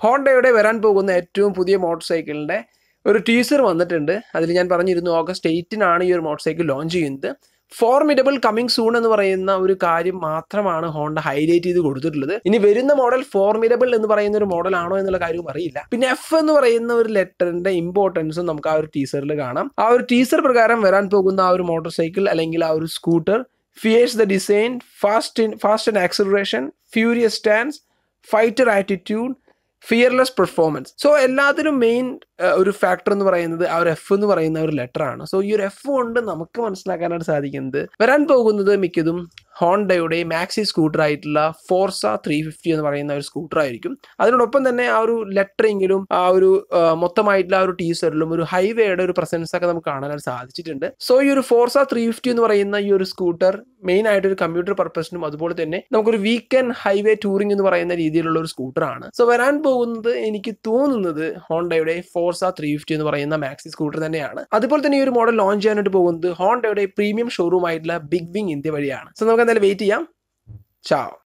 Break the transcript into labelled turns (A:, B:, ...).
A: ഹോണ്ടയുടെ വരാൻ പോകുന്ന ഏറ്റവും പുതിയ മോട്ടോർ സൈക്കിളിൻ്റെ ഒരു ടീസർ വന്നിട്ടുണ്ട് അതിൽ ഞാൻ പറഞ്ഞിരുന്നു ഓഗസ്റ്റ് എയ്റ്റിനാണ് ഈ ഒരു മോട്ടോർ സൈക്കിൾ ലോഞ്ച് ചെയ്യുന്നത് ഫോർമിഡബിൾ കമ്മിങ് സൂൺ എന്ന് പറയുന്ന ഒരു കാര്യം മാത്രമാണ് ഹോണ്ട ഹൈലൈറ്റ് ചെയ്ത് കൊടുത്തിട്ടുള്ളത് ഇനി വരുന്ന മോഡൽ ഫോർമിഡബിൾ എന്ന് പറയുന്ന ഒരു മോഡൽ ആണോ എന്നുള്ള കാര്യവും അറിയില്ല പിന്നെ എഫ് എന്ന് പറയുന്ന ഒരു ലെറ്ററിന്റെ ഇമ്പോർട്ടൻസും നമുക്ക് ആ ഒരു ടീസറിൽ കാണാം ആ ഒരു ടീസർ പ്രകാരം വരാൻ പോകുന്ന ആ ഒരു മോട്ടോർ സൈക്കിൾ അല്ലെങ്കിൽ ആ ഒരു scooter fierce the design fast in fast and acceleration furious stance fighter attitude fearless performance so എല്ലാത്തിനും മെയിൻ ഒരു ഫാക്ടർ എന്ന് പറയുന്നത് ആ ഒരു എഫ് എന്ന് പറയുന്ന ഒരു ലെറ്റർ ആണ് സോ ഈ ഒരു എഫ് കൊണ്ട് നമുക്ക് മനസ്സിലാക്കാനായിട്ട് സാധിക്കുന്നത് വരാൻ പോകുന്നത് മിക്കതും ഹോണ്ടയുടെ മാക്സി സ്കൂട്ടർ ആയിട്ടുള്ള ഫോർസ ത്രീ ഫിഫ്റ്റി എന്ന് പറയുന്ന ഒരു സ്കൂട്ടർ ആയിരിക്കും അതിനോടൊപ്പം തന്നെ ആ ഒരു ലെറ്ററിങ്ങിലും ആ ഒരു ആ, മൊത്തമായിട്ടുള്ള ആ ഒരു ടീസറിലും ഒരു ഹൈവേയുടെ ഒരു പ്രസൻസ് ഒക്കെ നമുക്ക് കാണാനായിട്ട് സാധിച്ചിട്ടുണ്ട് സോ ഈ ഒരു ഫോർസ ത്രീ ഫിഫ്റ്റി എന്ന് പറയുന്ന ഈ ഒരു സ്കൂട്ടർ മെയിൻ ആയിട്ട് ഒരു കമ്പ്യൂട്ടർ പർപ്പസിനും അതുപോലെ തന്നെ നമുക്കൊരു വീക്കെൻഡ് ഹൈവേ ടൂറിംഗ് എന്ന് പറയുന്ന രീതിയിലുള്ള ഒരു സ്കൂട്ടർ ആണ് സോ വരാൻ പോകുന്നത് എനിക്ക് തോന്നുന്നത് ഹോണ്ടയുടെ ഫോർസ ത്രീ ഫിഫ്റ്റി എന്ന് പറയുന്ന മാക്സി സ്കൂട്ടർ തന്നെയാണ് അതുപോലെ തന്നെ ഈ ഒരു മോഡൽ ലോഞ്ച് ചെയ്യാനായിട്ട് പോകുന്നത് ഹോണ്ടയുടെ പ്രീമിയം ഷോറൂം ആയിട്ടുള്ള ബിഗ് വിങ് ഇന്ത്യ വഴിയാണ് സോ നമുക്ക് എന്തായാലും വെയിറ്റ് ചെയ്യാം ചാവ്